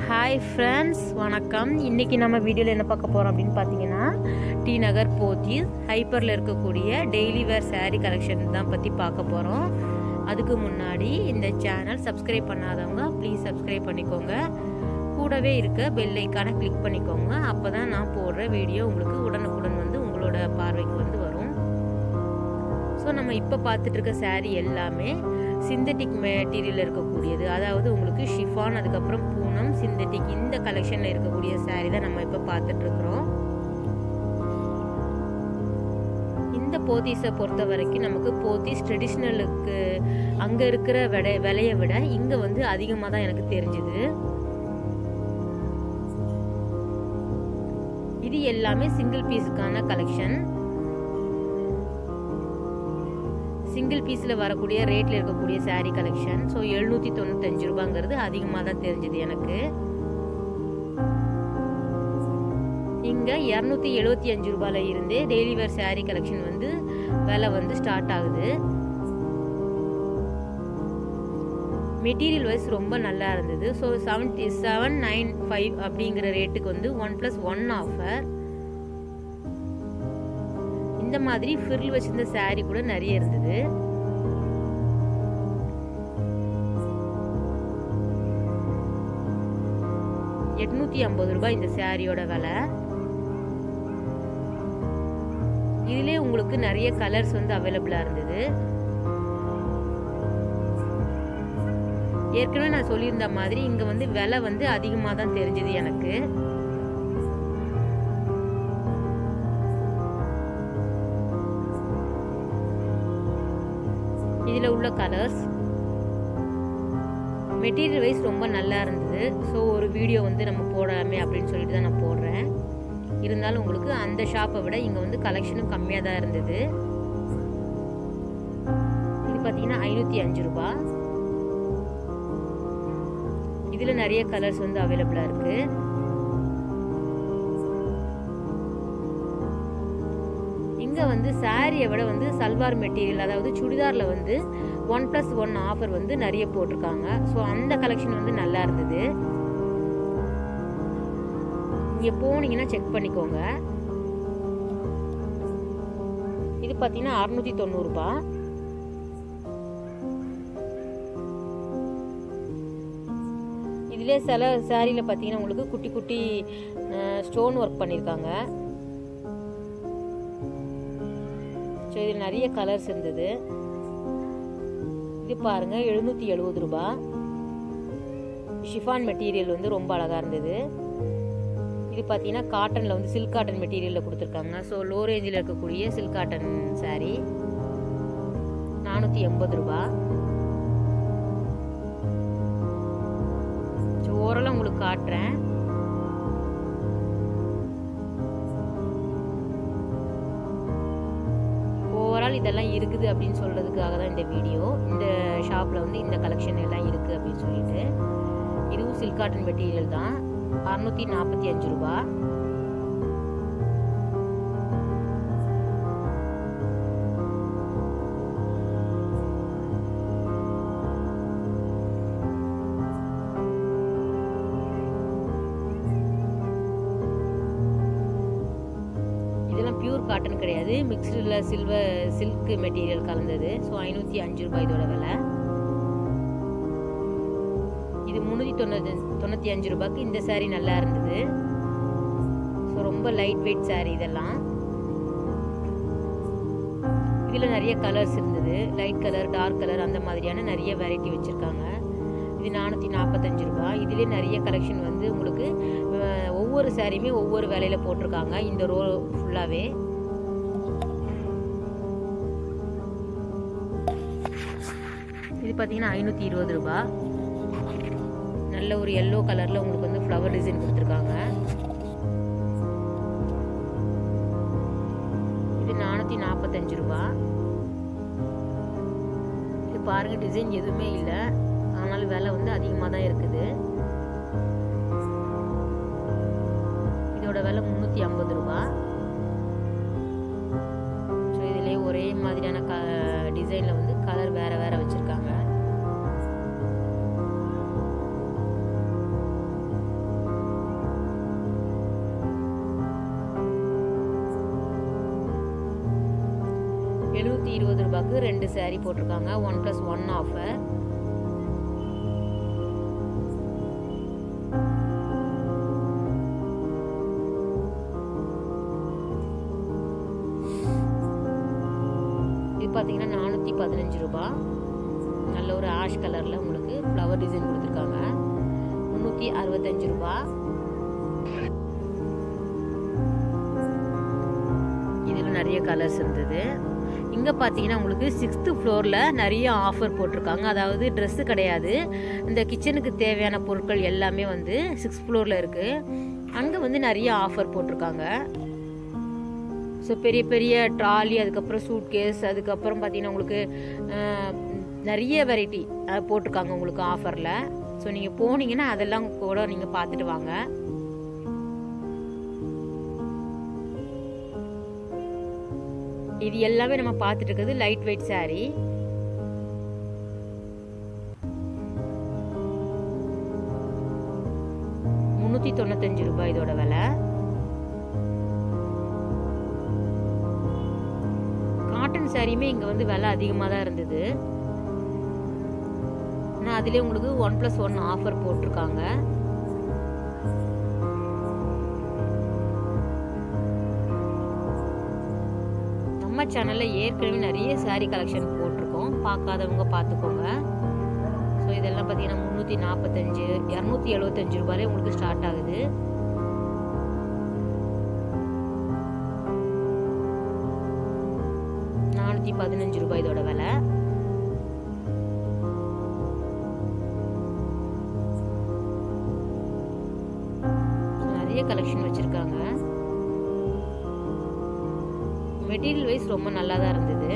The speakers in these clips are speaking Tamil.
ஹாய் ஃப்ரெண்ட்ஸ் வணக்கம் இன்றைக்கி நம்ம வீடியோவில் என்ன பார்க்க போகிறோம் அப்படின்னு பார்த்தீங்கன்னா டி நகர் போத்தீஸ் ஹைப்பரில் இருக்கக்கூடிய டெய்லி வேர் saree கலெக்ஷன் தான் பற்றி பார்க்க போகிறோம் அதுக்கு முன்னாடி இந்த சேனல் சப்ஸ்கிரைப் பண்ணாதவங்க ப்ளீஸ் சப்ஸ்கிரைப் பண்ணிக்கோங்க கூடவே இருக்க பெல் ஐக்கானை கிளிக் பண்ணிக்கோங்க அப்போ தான் நான் போடுற வீடியோ உங்களுக்கு உடனுக்குடன் வந்து உங்களோட பார்வைக்கு வந்து வரும் ஸோ நம்ம இப்போ பார்த்துட்டு இருக்க saree எல்லாமே சிந்தட்டிக் மெட்டீரியல் இருக்கக்கூடியது அதாவது உங்களுக்கு ஷிஃபான் அதுக்கப்புறம் பூனம் சிந்தட்டிக் இந்த கலெக்ஷனில் இருக்கக்கூடிய saree தான் நம்ம இப்போ பார்த்துட்டு இருக்கிறோம் இந்த போத்தீஸை பொறுத்த வரைக்கும் நமக்கு போத்தீஸ் ட்ரெடிஷ்னலுக்கு அங்கே இருக்கிற விட விலையை விட இங்கே வந்து அதிகமாக தான் எனக்கு தெரிஞ்சுது இது எல்லாமே சிங்கிள் பீஸுக்கான கலெக்ஷன் சிங்கிள் பீஸில் வரக்கூடிய ரேட்டில் இருக்கக்கூடிய saree கலெக்ஷன் ஸோ எழுநூற்றி தொண்ணூத்தஞ்சு ரூபாங்கிறது அதிகமாக தான் தெரிஞ்சுது எனக்கு இங்கே இரநூத்தி எழுபத்தி அஞ்சு ரூபாயில் இருந்தே டெய்லி வேர் saree கலெக்ஷன் வந்து விலை வந்து ஸ்டார்ட் ஆகுது மெட்டீரியல் வைஸ் ரொம்ப நல்லா இருந்தது so seventy seven nine five அப்படிங்கிற ரேட்டுக்கு வந்து ஒன் ப்ளஸ் ஒன் ஆஃபர் இந்த மாதிரி ஃபிரில் வச்சிருந்த saree கூட நிறைய இருந்தது எட்நூத்தி ஐம்பது ரூபாய் இந்த சாரியோட விலை இதுலயே உங்களுக்கு நிறைய கலர்ஸ் வந்து அவைலபிளா இருந்தது ஏற்கனவே நான் சொல்லியிருந்த மாதிரி இங்க வந்து விலை வந்து அதிகமாக தான் தெரிஞ்சது எனக்கு இதில் உள்ள கலர்ஸ் மெட்டீரியல் வைஸ் ரொம்ப நல்லா இருந்தது ஸோ ஒரு வீடியோ வந்து நம்ம போடாமே அப்படின்னு சொல்லிட்டு தான் நான் போடுறேன் இருந்தாலும் உங்களுக்கு அந்த ஷாப்பை விட இங்கே வந்து கலெக்ஷனும் கம்மியாக தான் இருந்தது இது பார்த்தீங்கன்னா ஐநூற்றி அஞ்சு ரூபா இதில் நிறைய கலர்ஸ் வந்து அவைலபிளாக இருக்குது இங்கே வந்து சாரியை விட வந்து சல்வார் மெட்டீரியல் அதாவது சுடிதாரில் வந்து ஒன் ப்ளஸ் ஒன் ஆஃபர் வந்து நிறைய போட்டிருக்காங்க ஸோ அந்த கலெக்ஷன் வந்து நல்லா இருந்தது இங்கே போனீங்கன்னா செக் பண்ணிக்கோங்க இது பார்த்தீங்கன்னா அறுநூற்றி தொண்ணூறுபா இதிலே சில சாரியில் பார்த்தீங்கன்னா உங்களுக்கு குட்டி குட்டி ஸ்டோன் ஒர்க் பண்ணியிருக்காங்க ஸோ இதில் நிறைய கலர்ஸ் இருந்தது இது பாருங்க எழுநூற்றி எழுபது ரூபா ஷிஃபான் மெட்டீரியல் வந்து ரொம்ப அழகாக இருந்தது இது பார்த்தீங்கன்னா காட்டனில் வந்து சில்க் காட்டன் மெட்டீரியலில் கொடுத்துருக்காங்க ஸோ லோ ரேஞ்சில் இருக்கக்கூடிய சில்க் காட்டன் சாரீ நானூற்றி எண்பது ரூபா ஸோ ஓரளவு உங்களுக்கு காட்டுறேன் ஓவரால் இதெல்லாம் இருக்குது அப்படின்னு சொல்கிறதுக்காக தான் இந்த வீடியோ இந்த ஷாப்பில் வந்து இந்த கலெக்ஷன் எல்லாம் இருக்குது அப்படின்னு சொல்லிட்டு இதுவும் சில்க் காட்டன் மெட்டீரியல் தான் அறுநூற்றி நாற்பத்தி அஞ்சு ரூபா இதெல்லாம் பியூர் காட்டன் கிடையாது மிக்ஸ்டில் சில்வர் சில்க் மெட்டீரியல் கலந்தது ஸோ ஐநூற்றி அஞ்சு ரூபாய் இதோட விலை இது முந்நூற்றி தொண்ணூற்றி தொண்ணூற்றி அஞ்சு ரூபாய்க்கு இந்த saree நல்லா இருந்தது ஸோ ரொம்ப லைட் வெயிட் saree இதெல்லாம் இதில் நிறைய கலர்ஸ் இருந்தது லைட் கலர் டார்க் கலர் அந்த மாதிரியான நிறைய வெரைட்டி வச்சுருக்காங்க இது நானூற்றி நாற்பத்தஞ்சு ரூபா இதுலேயே நிறைய கலெக்ஷன் வந்து உங்களுக்கு அஹ், ஒவ்வொரு சாரியுமே ஒவ்வொரு விலையில போட்டிருக்காங்க இந்த ரோ ஃபுல்லாகவே இது பார்த்தீங்கன்னா ஐநூற்றி இருபது ரூபா நல்ல ஒரு எல்லோ கலரில் உங்களுக்கு வந்து ஃப்ளவர் டிசைன் கொடுத்துருக்காங்க இது நானூற்றி நாற்பத்தஞ்சு ரூபா இது பாருங்க டிசைன் எதுவுமே இல்லை ஆனாலும் விலை வந்து அதிகமாக தான் இருக்குது இதோட விலை முந்நூற்றி ஐம்பது ரூபா ஸோ இதுலேயே ஒரே மாதிரியான க டிசைனில் வந்து கலர் வேறு வேறு வச்சுருக்காங்க இருபது ரூபாய்க்கு ரெண்டு saree போட்டிருக்காங்க ஒன் ப்ளஸ் ஒன் ஆஃபர் இது பார்த்தீங்கன்னா நானூற்றி பதினஞ்சு ரூபாய் நல்ல ஒரு ஆஷ் கலரில் உங்களுக்கு ஃப்ளவர் டிசைன் கொடுத்துருக்காங்க முந்நூற்றி அறுபத்தஞ்சு ரூபா இதில் நிறைய கலர்ஸ் இருந்தது இங்கே பார்த்தீங்கன்னா உங்களுக்கு சிக்ஸ்த்து ஃப்ளோரில் நிறைய ஆஃபர் போட்டிருக்காங்க அதாவது ட்ரெஸ்ஸு கிடையாது இந்த கிச்சனுக்கு தேவையான பொருட்கள் எல்லாமே வந்து சிக்ஸ்த் ஃப்ளோரில் இருக்குது அங்கே வந்து நிறைய ஆஃபர் போட்டிருக்காங்க ஸோ பெரிய பெரிய ட்ராலி அதுக்கப்புறம் சூட் கேஸ் அதுக்கப்புறம் பார்த்தீங்கன்னா உங்களுக்கு அஹ், நிறைய வெரைட்டி போட்டிருக்காங்க உங்களுக்கு ஆஃபரில் ஸோ நீங்கள் போனீங்கன்னா அதெல்லாம் கூட நீங்கள் பார்த்துட்டு வாங்க இது எல்லாமே நம்ம பார்த்துட்டு இருக்கிறது லைட் வெயிட் saree முந்நூற்றி தொண்ணூத்தஞ்சு ரூபாய் இதோட விலை காட்டன் சாரியுமே இங்கே வந்து விலை அதிகமாக தான் இருந்தது ஆனால் அதுலேயே உங்களுக்கு ஒன் ப்ளஸ் ஒன் ஆஃபர் போட்டிருக்காங்க நம்ம சேனலில் ஏற்கனவே நிறைய saree கலெக்ஷன் போட்டிருக்கோம் பார்க்காதவங்க பார்த்துக்கோங்க ஸோ இதெல்லாம் பார்த்தீங்கன்னா முந்நூற்றி நாற்பத்தஞ்சு இரநூத்தி எழுபத்தஞ்சு ரூபாயிலே உங்களுக்கு ஸ்டார்ட் ஆகுது நானூற்றி பதினஞ்சு ரூபாய் இதோட விலை நிறைய கலெக்ஷன் வச்சுருக்காங்க மெட்டீரியல் வைஸ் ரொம்ப நல்லா தான் இருந்தது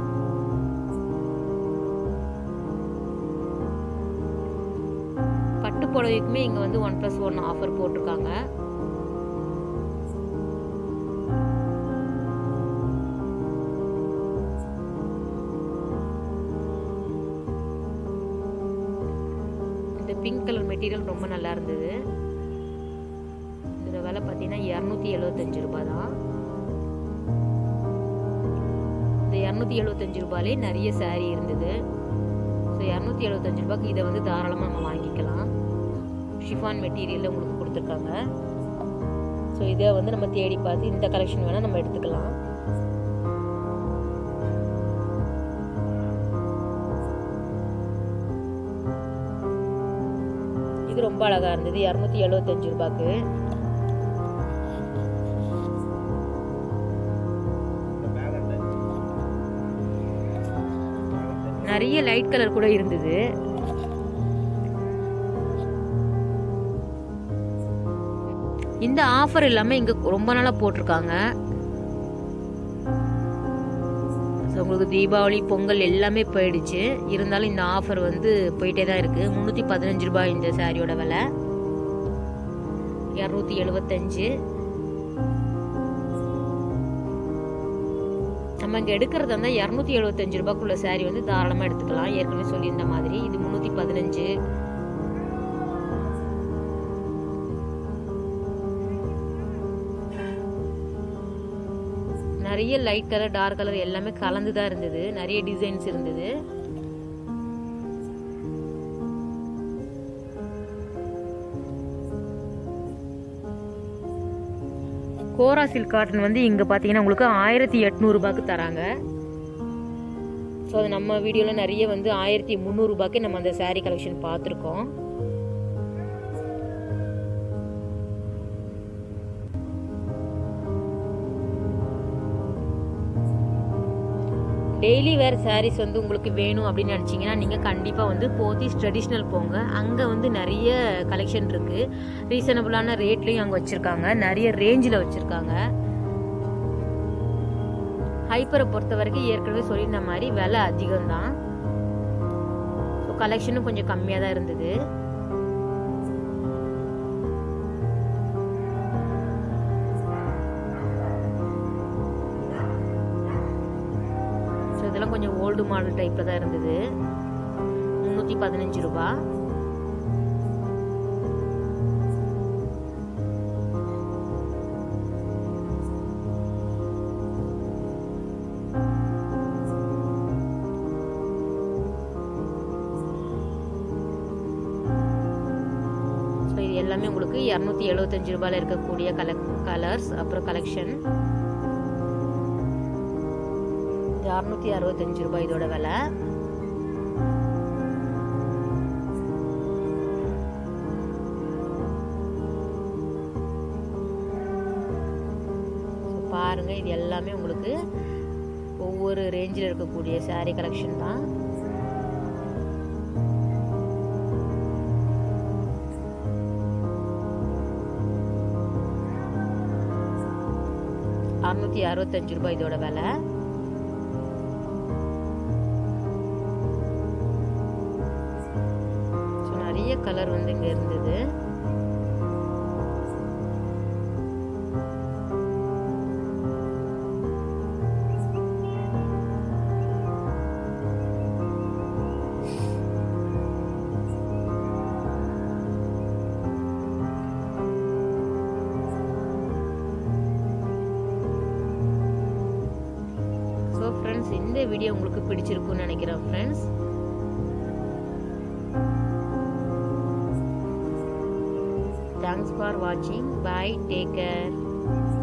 பட்டு புடவைக்குமே இங்கே வந்து ஒன் ப்ளஸ் ஒன் ஆஃபர் போட்டிருக்காங்க இந்த பிங்க் கலர் மெட்டீரியல் ரொம்ப நல்லா இருந்தது இதோட விலை பார்த்தீங்கன்னா இரநூத்தி எழுபத்தஞ்சு ரூபாய் தான் இந்த இரநூத்தி எழுபத்தஞ்சு ரூபாயிலே நிறைய saree இருந்தது ஸோ இரநூத்தி எழுபத்தஞ்சு ரூபாய்க்கு இதை வந்து தாராளமாக நம்ம வாங்கிக்கலாம் ஷிஃபான் மெட்டீரியலில் உங்களுக்கு கொடுத்துருக்காங்க ஸோ இதை வந்து நம்ம தேடி பார்த்து இந்த கலெக்ஷன் வேணால் நம்ம எடுத்துக்கலாம் இது ரொம்ப அழகா இருந்தது இரநூத்தி எழுபத்தஞ்சு ரூபாய்க்கு நிறைய லைட் கலர் கூட இருந்தது இந்த ஆஃபர் எல்லாமே இங்க ரொம்ப நாளா போட்டிருக்காங்க So, உங்களுக்கு தீபாவளி பொங்கல் எல்லாமே போயிடுச்சு இருந்தாலும் இந்த ஆஃபர் வந்து போயிட்டே தான் இருக்கு முந்நூற்றி பதினஞ்சு ரூபாய் இந்த சாரியோட விலை இரநூத்தி எழுபத்தஞ்சு நம்ம இங்கே எடுக்கிறதா இருந்தால் இரநூத்தி எழுபத்தஞ்சு ரூபாய்க்குள்ள saree வந்து தாராளமாக எடுத்துக்கலாம் ஏற்கனவே சொல்லியிருந்த மாதிரி இது முந்நூற்றி பதினஞ்சு நிறைய லைட் கலர் டார்க் கலர் எல்லாமே கலந்து தான் இருந்தது நிறைய டிசைன்ஸ் இருந்தது கோரா சில்க் காட்டன் வந்து இங்கே பார்த்தீங்கன்னா உங்களுக்கு ஆயிரத்தி எட்நூறுபாக்கு தராங்க ஸோ அது நம்ம வீடியோவில் நிறைய வந்து ஆயிரத்தி முந்நூறுபாய்க்கு நம்ம அந்த saree கலெக்ஷன் பார்த்துருக்கோம் டெய்லி வேர் sarees வந்து உங்களுக்கு வேணும் அப்படின்னு நினச்சிங்கன்னா நீங்கள் கண்டிப்பாக வந்து போத்தீஸ் ட்ரெடிஷ்னல் போங்க அங்கே வந்து நிறைய கலெக்ஷன் இருக்குது ரீசனபிளான ரேட்லேயும் அங்கே வச்சுருக்காங்க நிறைய ரேஞ்சில் வச்சுருக்காங்க ஹைப்பரை பொறுத்த வரைக்கும் ஏற்கனவே சொல்லியிருந்த மாதிரி விலை அதிகம்தான் ஸோ கலெக்ஷனும் கொஞ்சம் கம்மியாக தான் இருந்தது ஸோ இதெல்லாம் கொஞ்சம் ஓல்டு மாடல் டைப்பில் தான் இருந்தது முந்நூற்றி பதினஞ்சு ரூபா எல்லாமே உங்களுக்கு இரநூத்தி எழுபத்தஞ்சு ரூபாயில் இருக்கக்கூடிய கல கலர்ஸ் அப்புறம் கலெக்ஷன் இது அறுநூத்தி அறுபத்தஞ்சு ரூபாய் இதோட விலை So, பாருங்க இது எல்லாமே உங்களுக்கு ஒவ்வொரு ரேஞ்சில் இருக்கக்கூடிய saree கலெக்ஷன் தான் அறுநூத்தி அறுபத்தஞ்சு ரூபாய் இதோட விலை ஸோ நிறைய கலர் வந்து இங்கே இருந்தது ஸோ ஃப்ரெண்ட்ஸ் இந்த வீடியோ உங்களுக்கு பிடிச்சிருக்கும்னு நினைக்கிறேன் ஃப்ரெண்ட்ஸ் தேங்க்ஸ் ஃபார் வாட்சிங் பாய் டேக் கேர்